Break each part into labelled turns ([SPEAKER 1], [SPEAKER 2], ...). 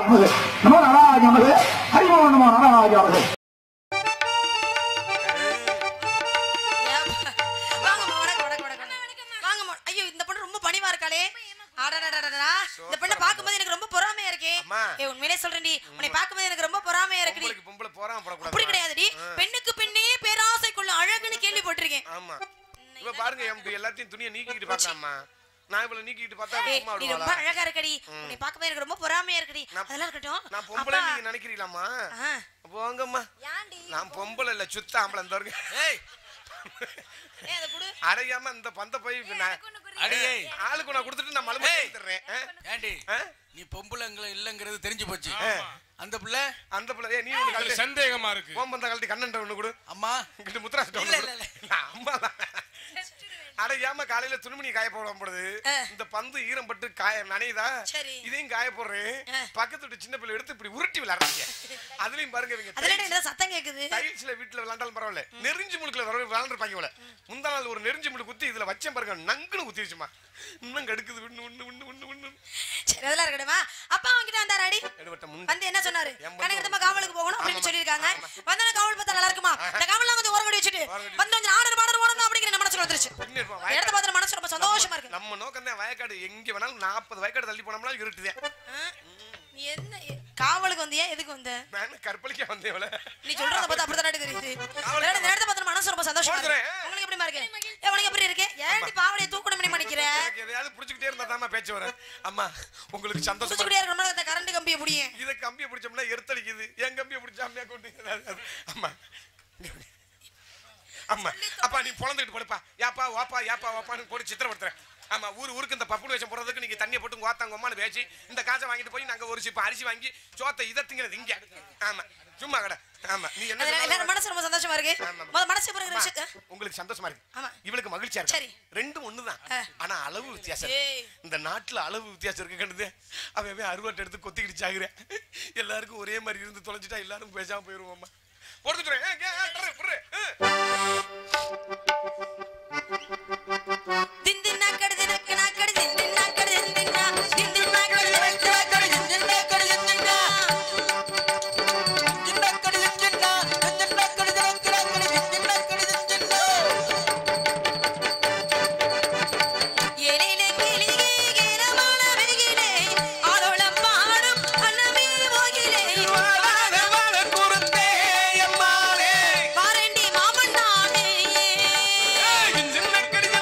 [SPEAKER 1] நமது நமோ நாராஜ நமது ஹரிமோ நமோ நாராஜ நமது
[SPEAKER 2] ஏப்பா. வாங்கம்மா, வணக்கம், வணக்கம், வணக்கம். வாங்கம்மா. ஐயோ, இந்த பொண்ணு ரொம்ப பணிவா இருக்காளே. அடடடடடடா. இந்த பெண்ணை பார்க்கும்போது எனக்கு ரொம்ப பொறாமையா இருக்கே.
[SPEAKER 3] அம்மா.
[SPEAKER 2] ஏய், உண்மையிலே சொல்றேன்டி, உன்னை பார்க்கும்போது எனக்கு ரொம்ப பொறாமையா இருக்குடி.
[SPEAKER 3] பொம்பளைக்கு பொம்பளை போறான் போடக்கூடாது
[SPEAKER 2] அப்படி கிடையாதுடி. பெண்ணுக்கு பெண்ணே பேராசை கொள்ளும் அழகுன்னு கேள்விப்பட்டிருக்கேன்.
[SPEAKER 3] ஆமா இப்ப பாருங்க எம்பி எல்லாத்தையும் துணியை நீக்கிட்டு பார்க்கலாமா நான் இவ்வளவு நீக்கிட்டு பார்த்தா
[SPEAKER 2] ஏய்,
[SPEAKER 3] சும்மா
[SPEAKER 2] நீ ரொம்ப
[SPEAKER 3] விடுவாளா
[SPEAKER 2] அழகா இருக்கடி. உன்னை பார்க்கும்போது எனக்கு ரொம்ப பொறாமையா இருக்குடி.
[SPEAKER 3] நான்-
[SPEAKER 2] அதெல்லாம் இருக்கட்டும்.
[SPEAKER 3] நான் பொம்பளை
[SPEAKER 2] அப்பா.
[SPEAKER 3] நீங்க நினைக்கிறீங்களாமா
[SPEAKER 2] ஆ.
[SPEAKER 3] போங்கம்மா நான் பொம்பளை இல்ல சுத்த ஆம்பளை இந்த வருங்க ஏய்
[SPEAKER 2] ஏய், அதை குடு.
[SPEAKER 3] அடையாம இந்த பந்த போய் நான்
[SPEAKER 4] அடியே
[SPEAKER 3] ஆளுக்கு நான் கொடுத்துட்டு நான் மலுமை
[SPEAKER 4] ஏய்.
[SPEAKER 3] கொடுத்துறேன்
[SPEAKER 4] ஏண்டி
[SPEAKER 3] ஆ?
[SPEAKER 4] நீ பொம்பளைங்கள இல்லங்கிறது தெரிஞ்சு போச்சு அந்த பிள்ளை
[SPEAKER 3] அந்த பிள்ளை ஏய், நீ ஒண்ணு
[SPEAKER 5] எனக்கு
[SPEAKER 3] கழட்டி
[SPEAKER 5] சந்தேகமா இருக்கு
[SPEAKER 3] ஓம் பந்த கழட்டி கண்ணன் ஒண்ணு கொடு
[SPEAKER 4] அம்மா
[SPEAKER 3] இங்கிட்டு முத்துராசிட்ட ஒண்ணு
[SPEAKER 4] இல்ல,
[SPEAKER 3] கொடு
[SPEAKER 4] இல்ல,
[SPEAKER 3] இல்ல, அம்மா தான் அடையாம காலையில துணிமணி காய போடும்போது
[SPEAKER 2] ஆ.
[SPEAKER 3] இந்த பந்து ஈரம் பட்டு காய நனையுதா
[SPEAKER 2] சரி.
[SPEAKER 3] இதையும் காய போடுறேன்
[SPEAKER 2] ஆ.
[SPEAKER 3] பக்கத்து வீட்டு சின்ன பிள்ளை எடுத்து இப்படி உருட்டி விளையாடுறாங்க அதுலயும் பாருங்க இவங்க
[SPEAKER 2] அதுல என்ன இந்த சத்தம் கேக்குது
[SPEAKER 3] டைல்ஸ்ல வீட்டுல விளையாண்டாலும் பரவாயில்ல நெறிஞ்சு முழுக்குல வர விளையாண்டுருப்பாங்க போல முந்தா நாள் ஒரு நெறிஞ்சு முழு குத்தி இதுல வச்சேன் பாருங்க நங்குன்னு குத்திருச்சுமா இன்னும் கடுக்குது ஒண்ணு ஒண்ணு ஒண்ணு ஒண்ணு ஒண்ணு
[SPEAKER 2] சரி அதெல்லாம் இருக்கட்டுமா அப்பா அவன்கிட்ட வந்தாராடி
[SPEAKER 3] எடுபட்ட முன்
[SPEAKER 2] வந்து என்ன சொன்னாரு
[SPEAKER 3] எண்பது
[SPEAKER 2] கனகத்தம்மா காவலுக்கு போகணும் அப்படின்னு
[SPEAKER 3] ஆமா.
[SPEAKER 2] சொல்லியிருக்காங்க
[SPEAKER 3] ஆமா.
[SPEAKER 2] வந்தா காவல் பார்த்தா நல்லா இருக்குமா இந்த காவல்லாம் கொஞ்சம் ஓரங்கடி வச்சுட்டு
[SPEAKER 3] ஓரங்கடி.
[SPEAKER 2] வந்து கொஞ்சம் ஆர்டர் பாடர் ஓடணும் அப்படிங்கிற நம்ம மனசுல வந்துருச்சு
[SPEAKER 3] பின்ன இருப்பான்,
[SPEAKER 2] இந்த இடத்த பார்த்து மனசு ரொம்ப சந்தோஷமா இருக்கு
[SPEAKER 3] நம்ம நோக்கம் தான் வயக்காடு எங்க வேணாலும் நாற்பது வயக்காடு தள்ளி போனோம்னா இருட்டுதேன்
[SPEAKER 2] ஆ? நீ என்ன காவலுக்கு வந்தியா எதுக்கு வந்த
[SPEAKER 3] நான் கற்பழிக்க வந்தேன் இவளை.
[SPEAKER 2] நீ சொல்றத பார்த்தா அப்படிதான் தெரியுது அதனால இந்த இடத்த பார்த்து மனசு ரொம்ப சந்தோஷமா இருக்கு
[SPEAKER 3] போடுறேன்.
[SPEAKER 2] உங்களுக்கு எப்படிமா இருக்கு ஏ, உனக்கு எப்படி இருக்கு ஏன்டி பாவடைய தூக்கணும் பண்ணி பண்ணிக்கிற
[SPEAKER 3] எனக்கு எதையாவது புடிச்சுக்கிட்டே இருந்தா தாம்மா பேச்சு வரேன் அம்மா உங்களுக்கு சந்தோஷமா இருக்கு.
[SPEAKER 2] சுச்சுக்குடியா இருக்கணும் இந்த கரண்ட் கம்பியை புடியேன்
[SPEAKER 3] இதை கம்பியை பிடிச்சோம்னா எர்த்தடிக்குது என் கம்பியை பிடிச்சா அம்மையா கொண்டு அது- அது- அம்மா அம்மா அப்பா நீ பொழந்துக்கிட்டு படுப்பா யாப்பா வாப்பா யாப்பா வாப்பான்னு போட்டு சித்திரப்படுத்துறேன் ஆமா ஊர் ஊருக்கு இந்த பப்புனு வேஷம் போடுறதுக்கு நீங்க தண்ணியை போட்டு கோத்தாங்க அம்மானு பேச்சு இந்த காசை வாங்கிட்டு போய் நாங்க ஒரு சிப்ப அரிசி வாங்கி சோத்தை இதை திங்கிறது இங்க ஆமா சும்மா கடை ஆமா நீ என்ன
[SPEAKER 2] அதனால எல்லாரும்
[SPEAKER 3] சொன்னாலும்
[SPEAKER 2] மனசு ரொம்ப சந்தோஷமா இருக்கு
[SPEAKER 3] ஆமா.
[SPEAKER 2] முத மனசு பிறகு
[SPEAKER 3] அம்மா,
[SPEAKER 2] விஷயத்த
[SPEAKER 3] உங்களுக்கு சந்தோஷமா இருக்கு
[SPEAKER 2] ஆமா.
[SPEAKER 3] இவளுக்கு மகிழ்ச்சியா இருக்கு
[SPEAKER 2] சரி.
[SPEAKER 3] ரெண்டும் ஒண்ணுதான்
[SPEAKER 2] ஆ.
[SPEAKER 3] ஆனா அளவு வித்தியாசம் இருக்கு.
[SPEAKER 2] ஏய்.
[SPEAKER 3] இந்த நாட்டுல அளவு வித்தியாசம் இருக்கு கண்டுது அவன் அவன் அருவாட்டை எடுத்து கொத்திக்கிட்டு சாகுறேன் எல்லாருக்கும் ஒரே மாதிரி இருந்து தொலைஞ்சிட்டா எல்லாரும் பேசாம போயிருவோம்மா போடுத்துறேன் ஏ, ஏ, ஏ, டர்ரு, புர்ரு, ஏ.
[SPEAKER 2] திந்தின்னா கடு தினக்கு நாக்கடு திந்தின்னா கடு திந்தின்னா திந்தின்னா கடு தினக்கு நாக்கடு திந்தின்னா கடு திந்தின்னா எழிலே கிளியே கீரமான வெயிலே ஆலோலம் பாடும் அன்னமே போகிலே பாரண்டி மாமன் நானே
[SPEAKER 3] ஏய், சின்ன கடி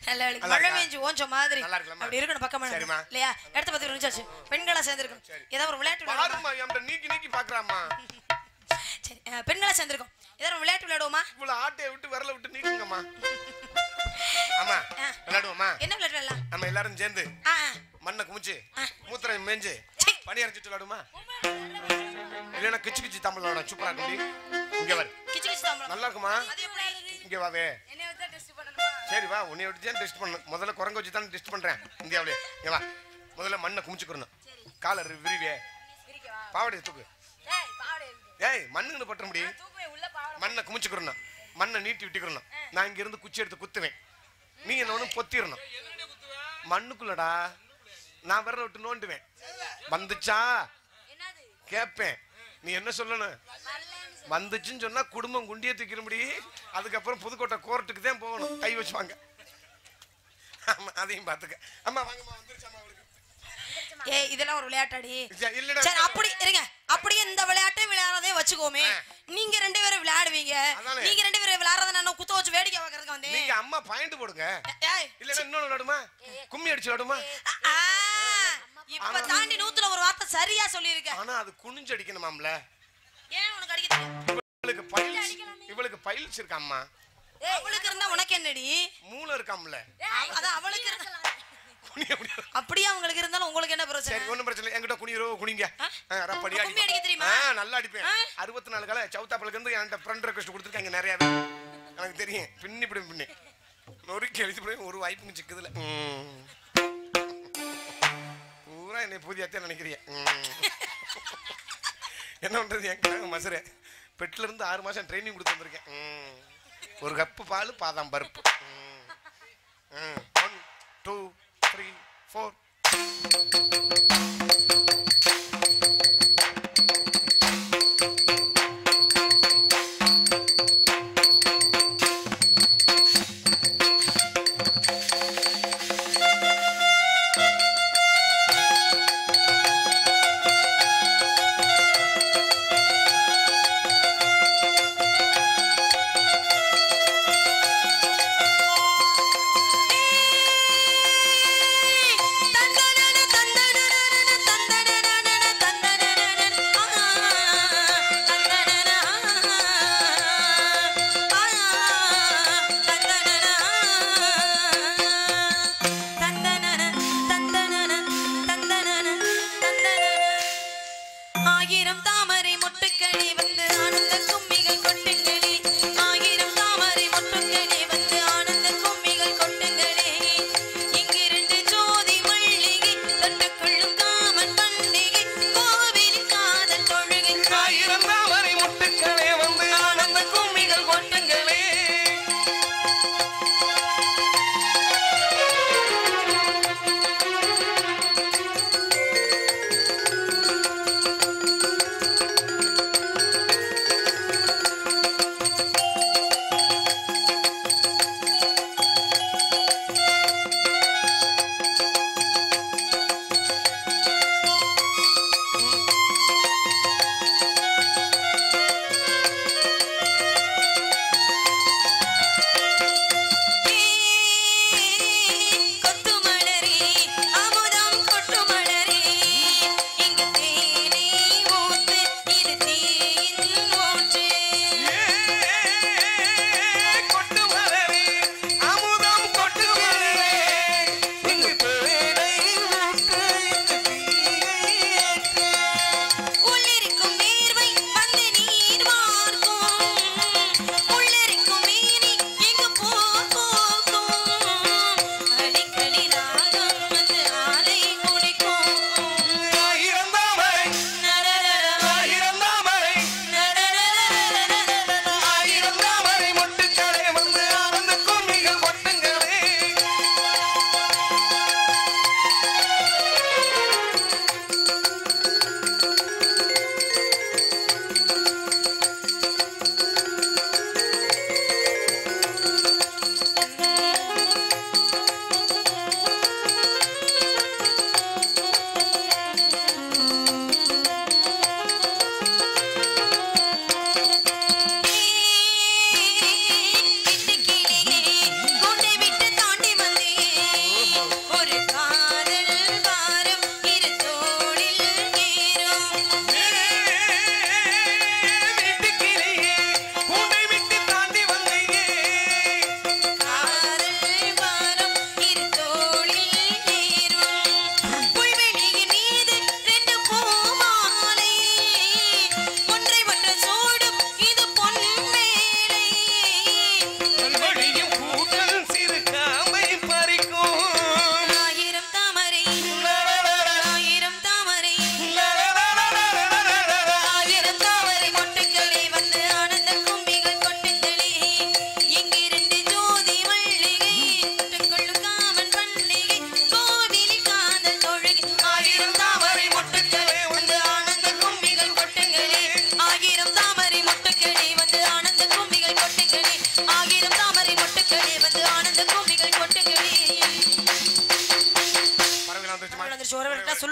[SPEAKER 2] நல்ல வேலைக்கு
[SPEAKER 3] நல்லா
[SPEAKER 2] மழை
[SPEAKER 3] இருக்கா?
[SPEAKER 2] பெஞ்சு ஓஞ்ச மாதிரி
[SPEAKER 3] நல்லா இருக்கலாமா?
[SPEAKER 2] அப்படி இருக்கணும் பக்கமா
[SPEAKER 3] சரிம்மா.
[SPEAKER 2] இருக்கணும். இல்லையா இடத்த பத்தி நிமிஷாச்சு பெண்களா சேர்ந்திருக்கும் ஏதாவது ஒரு விளையாட்டு விளையாடுவோமா
[SPEAKER 3] பாருமா என்கிட்ட நீக்கி நீக்கி பாக்குறாமா
[SPEAKER 2] சரி அஹ், பெண்களா சேர்ந்திருக்கும் ஏதாவது ஒரு விளையாட்டு விளையாடுவோமா
[SPEAKER 3] இவ்வளவு ஆட்டையை விட்டு விரல விட்டு நீக்குங்கம்மா ஆமா விளையாடுவோமா
[SPEAKER 2] என்ன விளையாட்டு விளையாடலாம்
[SPEAKER 3] நம்ம எல்லாரும் சேர்ந்து
[SPEAKER 2] ஆ ஆ.
[SPEAKER 3] மண்ணை குமிச்சு மூத்திரம் மேஞ்சு
[SPEAKER 2] சீ.
[SPEAKER 3] பனி அரைச்சிட்டு விளையாடுமா இல்லைன்னா கிச்சு கிச்சு தமிழ் விளையாடும் சூப்பரா இருக்கும் இங்க வரு
[SPEAKER 2] கிச்சு கிச்சு தாம்பலம்
[SPEAKER 3] நல்லா இருக்குமா
[SPEAKER 2] அது எப்படி
[SPEAKER 3] இங்க வாவே
[SPEAKER 2] என்ன வச்சா டெஸ்ட் பண்ணணுமா
[SPEAKER 3] சரி வா உன்னை வச்சு தான் டெஸ்ட் பண்ணணும் முதல்ல குரங்க வச்சு தான் டெஸ்ட் பண்றேன் இந்தியாவிலே இங்க வா முதல்ல மண்ணை குமிச்சுக்கிறணும் காலை விரிவே பாவடைய தூக்கு
[SPEAKER 2] ஏய் பாவடை
[SPEAKER 3] ஏய் மண்ணுன்னு பற்ற முடியும்
[SPEAKER 2] தூக்குவே உள்ள பாவடை
[SPEAKER 3] மண்ணை குமிச்சுக்கிறணும் மண்ணை நீட்டி விட்டுக்கிறணும் நான் இங்க இருந்து குச்சி எடுத்து குத்துவேன் நீ என்ன ஒண்ணு பொத்திடணும் மண்ணுக்குள்ளடா நான் விரல விட்டு நோண்டுவேன் வந்துச்சா
[SPEAKER 2] என்னது
[SPEAKER 3] கேட்பேன் நீ என்ன சொல்லணும் வந்துச்சுன்னு சொன்னா குடும்பம் குண்டிய தூக்கிடும்படி அதுக்கப்புறம் புதுக்கோட்டை கோர்ட்டுக்கு தான் போகணும் கை வச்சுவாங்க ஆமா அதையும் பாத்துக்க அம்மா வாங்கம்மா வந்துருச்சாம்மா அவருக்கு
[SPEAKER 2] ஏய் இதெல்லாம் ஒரு விளையாட்டாடி
[SPEAKER 3] சரி, இல்லடா
[SPEAKER 2] சரி அப்படி இருங்க அப்படியே இந்த விளையாட்டை விளையாடுறதே வச்சுக்கோமே நீங்க ரெண்டு பேரும் விளையாடுவீங்க
[SPEAKER 3] அதானே.
[SPEAKER 2] நீங்க ரெண்டு பேரும் விளையாடுறத நான் குத்த வச்சு வேடிக்கை பார்க்கறதுக்கு வந்தேன்
[SPEAKER 3] நீங்க அம்மா பாயிண்ட் போடுங்க
[SPEAKER 2] ஏய்
[SPEAKER 3] இல்லன்னா இன்னொன்னு விளாடுமா கும்மி அடிச்சு விளாடுமா
[SPEAKER 2] ஆ, இப்ப தாண்டி நூத்துல ஒரு வார்த்தை சரியா சொல்லியிருக்க
[SPEAKER 3] ஆனா அது குனிஞ்சு அடிக்கணுமாம்ல
[SPEAKER 2] ஏன் உனக்கு அடிக்க தெரியும்
[SPEAKER 3] இவளுக்கு பைல்ஸ் இவளுக்கு பைல்ஸ் இருக்காம்மா
[SPEAKER 2] அவளுக்கு இருந்தா உனக்கு என்னடி
[SPEAKER 3] மூளை இருக்காம்ல
[SPEAKER 2] அவ- அதான் அவளுக்கு இருந்தா
[SPEAKER 3] குனிய முடியாது
[SPEAKER 2] அப்படியே அவங்களுக்கு இருந்தாலும் உங்களுக்கு என்ன பிரச்சனை
[SPEAKER 3] சரி ஒண்ணும் பிரச்சனை இல்லை என்கிட்ட குனிரோ குனிங்க ஆ, ரப்படி
[SPEAKER 2] கும்மி
[SPEAKER 3] அடிப்பேன்.
[SPEAKER 2] அடிக்க தெரியுமா?
[SPEAKER 3] ஆ, நல்லா அடிப்பேன் அறுபத்தி நாலு கால சவுத்தாப்பிளுக்கு இருந்து என்கிட்ட ஃப்ரெண்ட் ரெக்வஸ்ட் கொடுத்துருக்காங்க நிறையாவே எனக்கு தெரியும் பின்னி பிடி பின்னி நொறுக்கி எழுதி போய் ஒரு வாய்ப்பு சிக்குதுல ம். பூரா என்னை புதியாத்தே நினைக்கிறிய என்ன பண்றது என் மசுரை பெட்ல இருந்து ஆறு மாசம் ட்ரைனிங் கொடுத்து வந்திருக்கேன் ம். ஒரு கப்பு பால் பாதாம் பருப்பு ஒன் டூ த்ரீ ஃபோர்
[SPEAKER 2] தந்தனன தந்தனன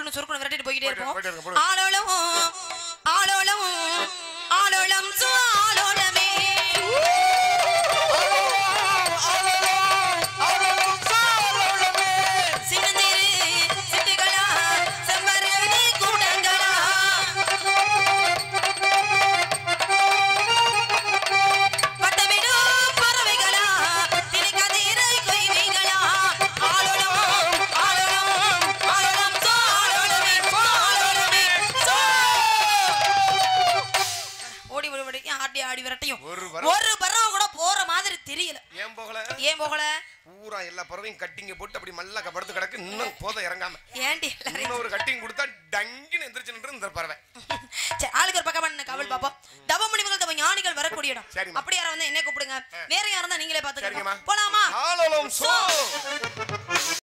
[SPEAKER 2] சுருக்குன்னு சுருக்குன்னு விரட்டிட்டு போய்கிட்டே
[SPEAKER 3] போயிட்டு
[SPEAKER 2] இருப்போம்
[SPEAKER 3] இருங்க, போடுங்க.
[SPEAKER 2] ஆளோளம் ஆளோளம் ஆளோளம் சு ஆளோளமே சின்னஞ்சிறு சிட்டுகளா செம்பருத்தி கூட்டங்களா வட்டமிடும் பறவைகளா திரைக்கதிரை கொய்விகளா ஆளோளம் ஆளோளம் ஆளோளம் சோ ஆளோளமே சோ ஆளோளமே சோ ஓடி ஓடி ஓடி ஆடி ஆடி விரட்டையும்
[SPEAKER 3] ஒரு பறவை-
[SPEAKER 2] ஒரு பறவை கூட போற மாதிரி தெரியல
[SPEAKER 3] ஏன் போகல
[SPEAKER 2] ஏன் போகல
[SPEAKER 3] பூரா எல்லா பறவையும் கட்டிங்க போட்டு அப்படி மல்லக்க படுத்து கிடக்கு இன்னும் போத இறங்காம
[SPEAKER 2] ஏண்டி எல்லாரும்
[SPEAKER 3] இன்னும் ஒரு கட்டிங் கொடுத்தா டங்கின்னு எந்திரிச்சு நின்று இந்த பறவை
[SPEAKER 2] சரி ஆளுக்கு ஒரு பக்கம் பண்ண கவல் பாப்போம் தவ முனிவர்கள் தவ ஞானிகள் வரக்கூடிய இடம்
[SPEAKER 3] சரிம்மா.
[SPEAKER 2] அப்படி யாரும் வந்து என்ன கூப்பிடுங்க வேற யாரும் தான் நீங்களே பாத்துக்கோங்க
[SPEAKER 3] சரிங்கம்மா
[SPEAKER 2] போலாமா
[SPEAKER 3] ஆளோலம் சோ